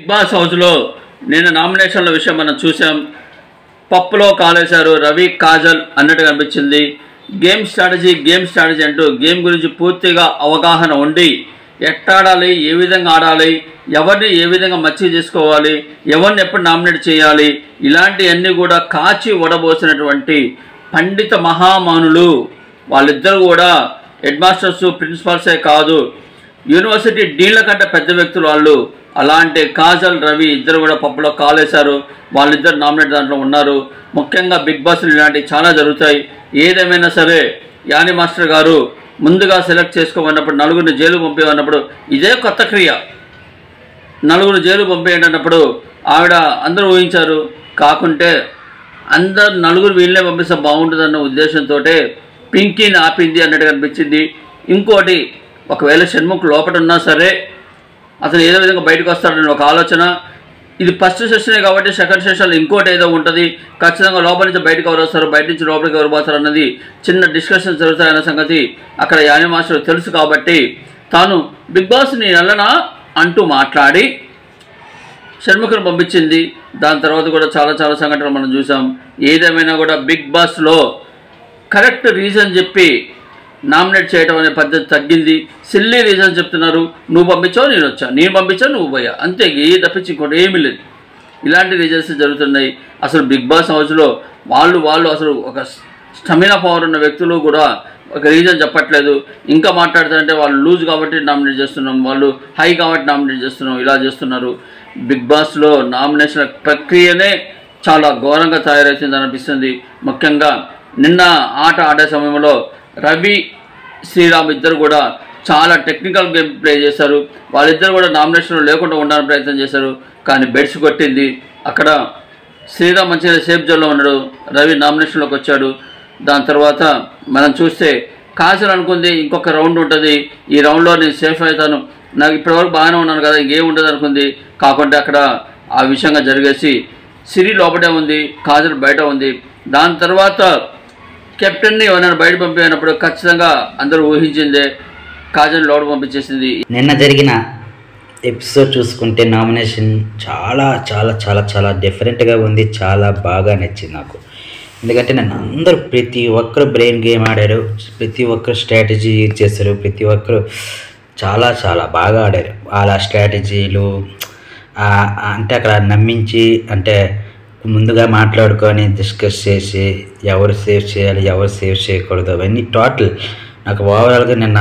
Big boss హౌస్లో నిన్న నామినేషన్ల విషయం మనం చూసాం పప్పులో కాలేశారు రవి కాజల్ అన్నట్టు కనిపించింది గేమ్ స్ట్రాటజీ గేమ్ స్ట్రాటజీ అంటూ గేమ్ గురించి పూర్తిగా అవగాహన ఉండి ఎట్టాడాలి ఏ విధంగా ఆడాలి ఎవరిని ఏ విధంగా మచ్చి చేసుకోవాలి ఎవరిని ఎప్పుడు నామినేట్ చేయాలి ఇలాంటివన్నీ కూడా కాచి వడబోసినటువంటి పండిత మహామానులు వాళ్ళిద్దరు కూడా హెడ్ మాస్టర్స్ ప్రిన్సిపాల్సే కాదు యూనివర్సిటీ డీన్ల కంటే పెద్ద వ్యక్తులు వాళ్ళు అలాంటి కాజల్ రవి ఇద్దరు కూడా పప్పులో కాలేశారు వాళ్ళిద్దరు నామినేట్ దాంట్లో ఉన్నారు ముఖ్యంగా బిగ్ బాస్లు ఇలాంటివి చాలా జరుగుతాయి ఏదేమైనా సరే యాని మాస్టర్ గారు ముందుగా సెలెక్ట్ చేసుకోమన్నప్పుడు నలుగురిని జైలు పంపేమన్నప్పుడు ఇదే కొత్త క్రియ నలుగురు జైలు పంపేయండి అన్నప్పుడు ఆవిడ అందరూ ఊహించారు కాకుంటే అందరు నలుగురు వీళ్ళనే పంపిస్తే బాగుంటుందన్న ఉద్దేశంతో పింకీని ఆపింది అన్నట్టు కనిపించింది ఇంకోటి ఒకవేళ షణ్ముఖ్ లోపల ఉన్నా సరే అతను ఏదో విధంగా బయటకు వస్తాడని ఒక ఆలోచన ఇది ఫస్ట్ సెషనే కాబట్టి సెకండ్ సెషన్లో ఇంకోటి ఏదో ఉంటుంది ఖచ్చితంగా లోపల నుంచి బయటకు ఎవరు వస్తారు బయట నుంచి లోపలికి ఎవరు పోతారు అన్నది చిన్న డిస్కషన్ జరుగుతాయన్న సంగతి అక్కడ యాని మాస్టర్ తెలుసు కాబట్టి తాను బిగ్ బాస్ నీ వెళ్ళనా అంటూ మాట్లాడి షణ్ముఖను పంపించింది దాని తర్వాత కూడా చాలా చాలా సంఘటనలు మనం చూసాం ఏదేమైనా కూడా బిగ్ బాస్లో కరెక్ట్ రీజన్ చెప్పి నామినేట్ చేయడం అనే పద్ధతి తగ్గింది సిల్లీ రీజన్ చెప్తున్నారు నువ్వు పంపించావు నేను వచ్చా నేను పంపించావు నువ్వు పోయా అంతే ఏ తప్పించి ఇంకోటి ఏమీ లేదు ఇలాంటి రీజన్స్ జరుగుతున్నాయి అసలు బిగ్ బాస్ హౌస్లో వాళ్ళు వాళ్ళు అసలు ఒక స్టమినా పవర్ ఉన్న వ్యక్తులు కూడా ఒక రీజన్ చెప్పట్లేదు ఇంకా మాట్లాడుతారంటే వాళ్ళు లూజ్ కాబట్టి నామినేట్ చేస్తున్నాం వాళ్ళు హై కాబట్టి నామినేట్ చేస్తున్నాం ఇలా చేస్తున్నారు బిగ్ బాస్లో నామినేషన్ ప్రక్రియనే చాలా ఘోరంగా తయారవుతుంది అనిపిస్తుంది ముఖ్యంగా నిన్న ఆట ఆడే సమయంలో రవి శ్రీరామ్ ఇద్దరు కూడా చాలా టెక్నికల్ గేమ్ ప్లే చేశారు వాళ్ళిద్దరు కూడా నామినేషన్లో లేకుండా ఉండాలని ప్రయత్నం చేశారు కానీ బెడ్స్ కొట్టింది అక్కడ శ్రీరామ్ మంచిగా సేఫ్ జోన్లో ఉన్నాడు రవి నామినేషన్లోకి వచ్చాడు దాని తర్వాత మనం చూస్తే కాజల్ అనుకుంది ఇంకొక రౌండ్ ఉంటుంది ఈ రౌండ్లో నేను సేఫ్ అవుతాను నాకు ఇప్పటివరకు బాగానే ఉన్నాను కదా ఇంకేం ఉండదు అనుకుంది కాకుండా అక్కడ ఆ విషయంగా జరిగేసి సిరి లోపటే ఉంది కాజల్ బయట ఉంది దాని తర్వాత కెప్టెన్ని ఎవరైనా బయట పంపినప్పుడు ఖచ్చితంగా అందరూ ఊహించిందే కాజల్ లోపల పంపించేసింది నిన్న జరిగిన ఎపిసోడ్ చూసుకుంటే నామినేషన్ చాలా చాలా చాలా చాలా డిఫరెంట్గా ఉంది చాలా బాగా నచ్చింది నాకు ఎందుకంటే నన్ను అందరూ ప్రతి ఒక్కరు బ్రెయిన్ గేమ్ ఆడారు ప్రతి ఒక్కరు స్ట్రాటజీ యూజ్ చేస్తారు ప్రతి ఒక్కరు చాలా చాలా బాగా ఆడారు వాళ్ళ స్ట్రాటజీలు ఆ, అంటే అక్కడ నమ్మించి అంటే ముందుగా మాట్లాడుకొని డిస్కస్ చేసి ఎవరు సేవ్ చేయాలి ఎవరు సేవ్ చేయకూడదు అవన్నీ టోటల్ నాకు ఓవరాల్గా నిన్న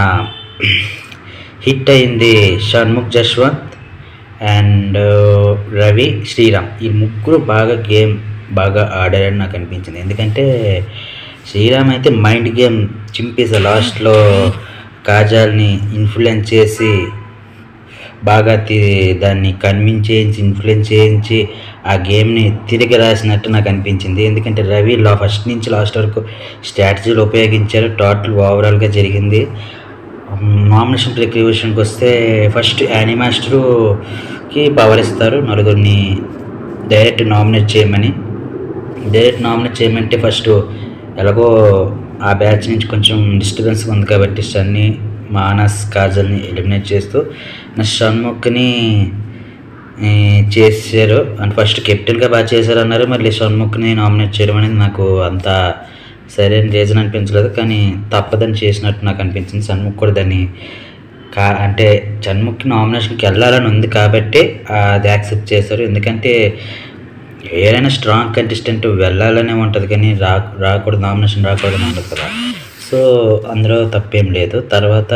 హిట్ అయింది షణ్ముఖ్ జశ్వంత్ అండ్ రవి శ్రీరామ్ ఈ ముగ్గురు బాగా గేమ్ బాగా ఆడారని నాకు అనిపించింది ఎందుకంటే శ్రీరామ్ అయితే మైండ్ గేమ్ చింపేసి లాస్ట్లో కాజాల్ని ఇన్ఫ్లుయెన్స్ చేసి బాగా తి- దాన్ని కన్విన్స్ చేయించి ఇన్ఫ్లుయెన్స్ చేయించి ఆ గేమ్ని తిరిగి రాసినట్టు నాకు అనిపించింది ఎందుకంటే రవి లా ఫస్ట్ నుంచి లాస్ట్ వరకు స్ట్రాటజీలు ఉపయోగించారు టోటల్ ఓవరాల్గా జరిగింది నామినేషన్ ప్రక్రియ విషయానికి వస్తే ఫస్ట్ యానిమాస్టరుకి పవర్ ఇస్తారు నలుగురిని డైరెక్ట్ నామినేట్ చేయమని డైరెక్ట్ నామినేట్ చేయమంటే ఫస్ట్ ఎలాగో ఆ బ్యాచ్ నుంచి కొంచెం డిస్టర్బెన్స్ ఉంది కాబట్టి సన్ని మానస్ కాజల్ని ఎలిమినేట్ చేస్తూ నా షణ్ముఖ్ని ఈ, చేశారు అండ్ ఫస్ట్ కెప్టెన్గా బాగా చేశారు అన్నారు మళ్ళీ షణ్ముఖ్ని నామినేట్ చేయడం అనేది నాకు అంత సరైన రీజన్ అనిపించలేదు కానీ తప్పదని చేసినట్టు నాకు అనిపించింది షణ్ముఖ్ కూడా దాన్ని కా అంటే షణ్ముఖ్కి నామినేషన్కి వెళ్ళాలని ఉంది కాబట్టి ఆ, అది యాక్సెప్ట్ చేశారు ఎందుకంటే ఏదైనా స్ట్రాంగ్ కంటెస్టెంట్ వెళ్ళాలనే ఉంటుంది కానీ రా రాకూడదు నామినేషన్ రాకూడదు ఉండదు కదా సో అందులో తప్పేం లేదు తర్వాత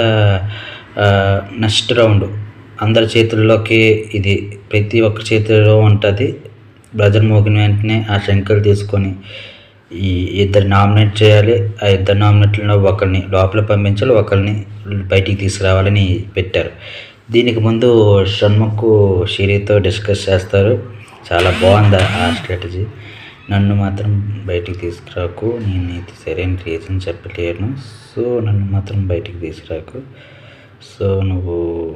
నెక్స్ట్ రౌండ్ అందరి చేతుల్లోకి ఇది ప్రతి ఒక్క చేతిలో ఉంటుంది బ్రజర్ మోగిన వెంటనే ఆ శంకలు తీసుకొని ఈ ఇద్దరు నామినేట్ చేయాలి ఆ ఇద్దరు నామినేట్లలో ఒకరిని లోపల పంపించాలి ఒకరిని బయటికి తీసుకురావాలని పెట్టారు దీనికి ముందు షణ్ముఖ్ షిరితో డిస్కస్ చేస్తారు చాలా బాగుంది ఆ స్ట్రాటజీ నన్ను మాత్రం బయటికి తీసుకురాకు నేను ఇది సరైన రీజన్ చెప్పలేను సో నన్ను మాత్రం బయటికి తీసుకురాకు సో నువ్వు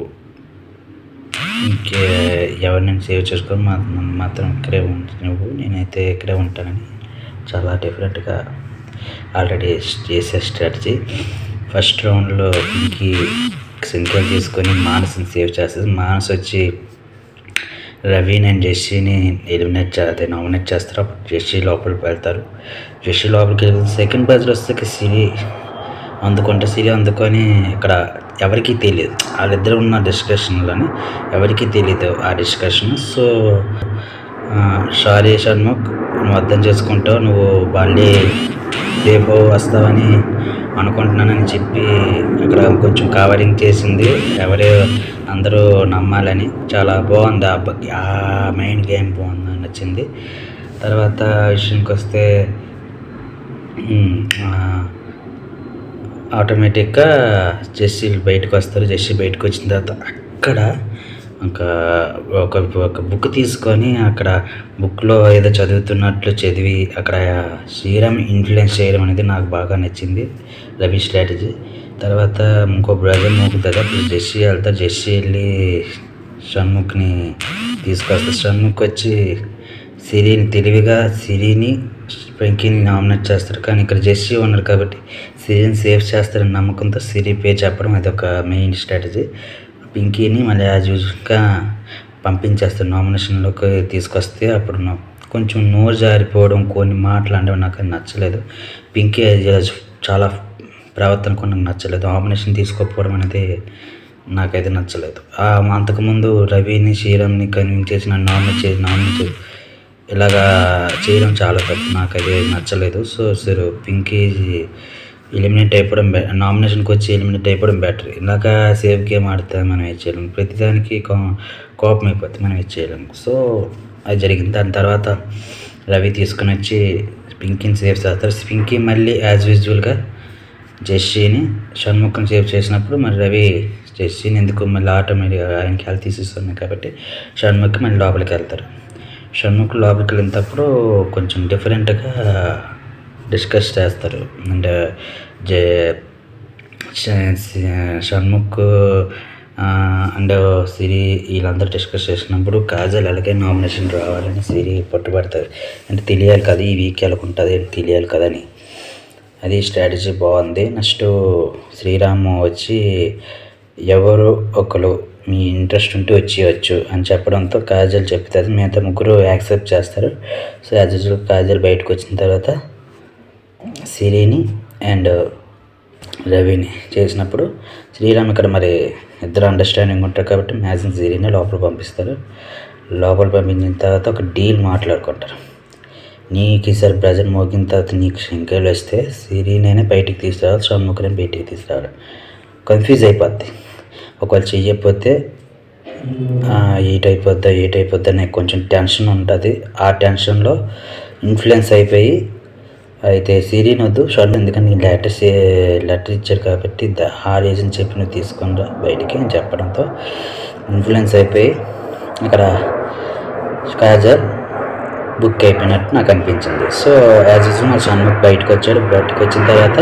ఇంకే ఎవరినైనా సేవ్ చేసుకొని మా నన్ను మాత్రం ఇక్కడే ఉంటు నువ్వు నేనైతే ఇక్కడే ఉంటానని చాలా డిఫరెంట్గా ఆల్రెడీ చేసే స్ట్రాటజీ ఫస్ట్ రౌండ్లో ఇంకి సింక్రోన్ చేసుకొని మానస్ని సేవ్ చేస్తుంది మానస్ వచ్చి రవీని అండ్ జెస్సీని ఎలిమినేట్ చేస్తే నామినేట్ చేస్తారు అప్పుడు జెస్సీ లోపలికి వెళ్తారు జెస్సీ లోపలికి వెళ్ళి సెకండ్ ప్రైజ్ వస్తే సిరి అందుకుంటే సిరి అందుకొని ఇక్కడ ఎవరికీ తెలియదు వాళ్ళిద్దరు ఉన్న డిస్కషన్లోని ఎవరికీ తెలియదు ఆ డిస్కషన్ సో సారీ షణ్ముఖ్ నువ్వు అర్థం చేసుకుంటావు నువ్వు మళ్ళీ రేపు వస్తావని అనుకుంటున్నానని చెప్పి అక్కడ కొంచెం కవరింగ్ చేసింది ఎవరు అందరూ నమ్మాలని చాలా బాగుంది ఆ బ- ఆ మెయిన్ గేమ్ బాగుంది నచ్చింది తర్వాత విషయానికి వస్తే ఉమ్, ఆ, ఆటోమేటిక్గా జెస్సీ బయటకు వస్తారు జెస్సీ బయటకు వచ్చిన తర్వాత అక్కడ ఒక ఒక ఒక బుక్ తీసుకొని అక్కడ బుక్లో ఏదో చదువుతున్నట్లు చదివి అక్కడ శ్రీరామ్ ఇన్ఫ్లుయెన్స్ చేయడం అనేది నాకు బాగా నచ్చింది రవి స్ట్రాటజీ తర్వాత ఇంకో బ్రదర్ మోగుతుంది అప్పుడు జెస్సీ వెళ్తారు జెస్సీ వెళ్ళి షణ్ముఖ్ని తీసుకొస్తారు షణ్ముఖ్ వచ్చి సిరిని తెలివిగా సిరిని వెంకీని నామినేట్ చేస్తారు కానీ ఇక్కడ జెస్సీ ఉన్నారు కాబట్టి సిరిని సేవ్ చేస్తారని నమ్మకంతో సిరి పే చెప్పడం అది ఒక మెయిన్ స్ట్రాటజీ పింకీని మళ్ళీ యాజ్ యూజువల్గా పంపించేస్తారు నామినేషన్లోకి తీసుకొస్తే అప్పుడు నా- కొంచెం నోరు జారిపోవడం కొన్ని మాటలు అంటే నాకు అది నచ్చలేదు పింకీ అది చాలా ప్రవర్తన కూడా నాకు నచ్చలేదు నామినేషన్ తీసుకోకపోవడం అనేది నాకైతే నచ్చలేదు ఆ అంతకుముందు రవిని శ్రీరామ్ని కన్విన్స్ చేసి నన్ను నామినేట్ చేసి నామినేట్ చేసి ఇలాగా చేయడం చాలా తప్పు నాకు అది నచ్చలేదు సో సరే పింకీ ఎలిమినేట్ అయిపోవడం బె నామినేషన్కి వచ్చి ఎలిమినేట్ అయిపోవడం బెటర్ ఇలాగా సేఫ్ గేమ్ ఆడితే మనం ఏం చేయలేము ప్రతిదానికి కో కోపం అయిపోతే మనం ఏం చేయలేము సో అది జరిగింది దాని తర్వాత రవి తీసుకుని వచ్చి పింకీని సేవ్ చేస్తారు పింకీ మళ్ళీ యాజ్ యూజువల్గా జెస్సీని షణ్ముఖం సేవ్ చేసినప్పుడు మరి రవి జెస్సీని ఎందుకు మళ్ళీ ఆటోమేటిక్గా ఆయనకి హెల్త్ ఇష్యూస్ ఉన్నాయి కాబట్టి షణ్ముఖ్ మళ్ళీ లోపలికి వెళ్తారు షణ్ముఖ్ లోపలికి వెళ్ళినప్పుడు కొంచెం డిఫరెంట్గా డిస్కస్ చేస్తారు అండ్ జే ష- ష- షణ్ముఖ్ ఆ, అండ్ సిరి వీళ్ళందరూ డిస్కస్ చేసినప్పుడు కాజల్ అలాగే నామినేషన్ రావాలని సిరి పట్టుబడుతుంది అంటే తెలియాలి కదా ఈ వీక్ ఎలాగుంటుంది అని తెలియాలి కదా అని అది స్ట్రాటజీ బాగుంది నెక్స్ట్ శ్రీరామ్ వచ్చి ఎవరు ఒకరు మీ ఇంట్రెస్ట్ ఉంటే వచ్చేయచ్చు అని చెప్పడంతో కాజల్ చెప్తుంది మిగతా ముగ్గురు యాక్సెప్ట్ చేస్తారు సో యాజ్ యూజువల్ కాజల్ బయటకు వచ్చిన తర్వాత సిరిని అండ్ రవిని చేసినప్పుడు శ్రీరామ్ ఇక్కడ మరి ఇద్దరు అండర్స్టాండింగ్ ఉంటారు కాబట్టి మ్యాక్సిమం సిరిని లోపల పంపిస్తారు లోపల పంపించిన తర్వాత ఒక డీల్ మాట్లాడుకుంటారు నీకు ఈసారి ప్రజెంట్ మోగిన తర్వాత నీకు శంకర్లు వస్తే సిరినైనా బయటికి తీసుకురావాలి షణ్ముఖని బయటికి తీసుకురావాలి కన్ఫ్యూజ్ అయిపోద్ది ఒకవేళ చెయ్యకపోతే ఆ, ఏట్ అయిపోద్దా ఏట్ అయిపోద్దా నాకు కొంచెం టెన్షన్ ఉంటుంది ఆ టెన్షన్లో ఇన్ఫ్లుయెన్స్ అయిపోయి అయితే సిరీన్ వద్దు షర్ట్ ఎందుకంటే లెటర్ లెటర్ ఇచ్చారు కాబట్టి ద- ఆ రీజన్ చెప్పి నువ్వు తీసుకొని రా బయటికి అని చెప్పడంతో ఇన్ఫ్లుయెన్స్ అయిపోయి ఇక్కడ కాజల్ బుక్ అయిపోయినట్టు నాకు అనిపించింది సో యాజ్ యూజువల్ మా షణ్ముఖ్ బయటకు వచ్చాడు బయటకు వచ్చిన తర్వాత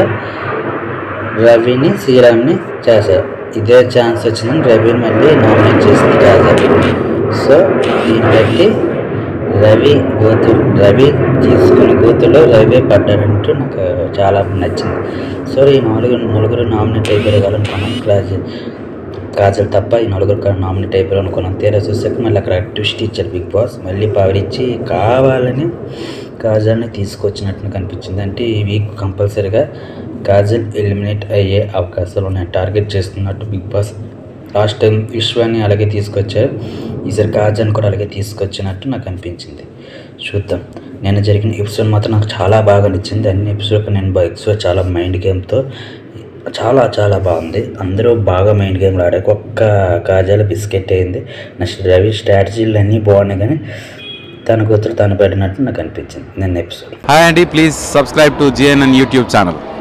రవిని శ్రీరామ్ని చేశారు ఇదే ఛాన్స్ వచ్చిందని రవిని మళ్ళీ నామినేట్ చేసింది కాజల్ సో దీన్ని బట్టి రవి గోతు రవి తీసుకున్న గోతులో రవి పడ్డాడంటూ నాకు చాలా నచ్చింది సో ఈ నలుగురు నలుగురు నామినేట్ అయిపోయారు అనుకున్నాను క్లాస్ కాజల్ తప్ప ఈ నలుగురు నామినేట్ అయిపోయారు అనుకున్నాను తీరా చూసాక మళ్ళీ అక్కడ ట్విస్ట్ ఇచ్చారు బిగ్ బాస్ మళ్ళీ పవర్ ఇచ్చి కావాలని కాజల్ని తీసుకొచ్చినట్టు నాకు అనిపించింది అంటే ఈ వీక్ కంపల్సరీగా కాజల్ ఎలిమినేట్ అయ్యే అవకాశాలు ఉన్నాయి టార్గెట్ చేస్తున్నట్టు బిగ్ బాస్ లాస్ట్ టైం విశ్వాన్ని అలాగే తీసుకొచ్చారు ఈసారి కాజల్ని కూడా అలాగే తీసుకొచ్చినట్టు నాకు అనిపించింది చూద్దాం నిన్న జరిగిన ఎపిసోడ్ మాత్రం నాకు చాలా బాగా నచ్చింది అన్ని ఎపిసోడ్ నేను ఎపిసోడ్ చాలా మైండ్ గేమ్తో చాలా చాలా బాగుంది అందరూ బాగా మైండ్ గేమ్లు ఆడారు ఒక్క కాజాల బిస్కెట్ అయింది నెక్స్ట్ రవి స్ట్రాటజీలు అన్నీ బాగున్నాయి కానీ తన కూతురు తను పెట్టినట్టు నాకు అనిపించింది నిన్న episode Hi Andy, please subscribe to GNN YouTube channel.